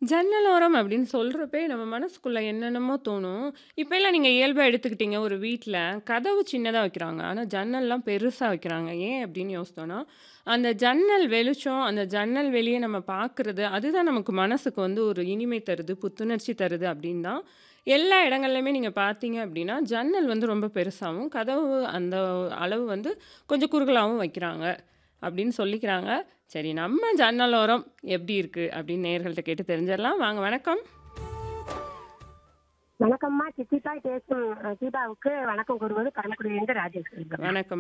ஜன்னலோரம் அப்படின்னு சொல்றப்பயே நம்ம மனசுக்குள்ள என்னென்னமோ தோணும். இப்பல்லாம் நீங்க இயல்பா எடுத்துக்கிட்டீங்க ஒரு வீட்ல, கதவு சின்னதா வைக்கிறாங்க. ஆனா ஜன்னல்லாம் பெருசா வைக்கிறாங்க. ஏன் அப்படின்னு யோசித்தோம்னா, அந்த ஜன்னல் வெளிச்சம், அந்த ஜன்னல் வெளிய நம்ம பார்க்குறது, அதுதான் நமக்கு மனசுக்கு வந்து ஒரு இனிமை தருது, புத்துணர்ச்சி தருது அப்படின்னு தான் எல்லா இடங்கள்லயுமே நீங்க பார்த்தீங்க அப்படின்னா, ஜன்னல் வந்து ரொம்ப பெருசாவும், கதவு அந்த அளவு வந்து கொஞ்சம் குறுகலாவும் வைக்கிறாங்க. அப்படின்னு சொல்லிக்கிறாங்க. சரி நம்ம ஜன்னலோரம் எப்படி இருக்கு அப்படின்னு நேயர்கள்ட்ட கேட்டு தெரிஞ்சிடலாம். வாங்க வணக்கம். வணக்கம்மா சித்தித்தாய் பேசும் அ, தீபாவுக்கு வணக்கம் கூறுவது பரமக்குடியிலிருந்து ராஜேஸ்வரி வணக்கம்.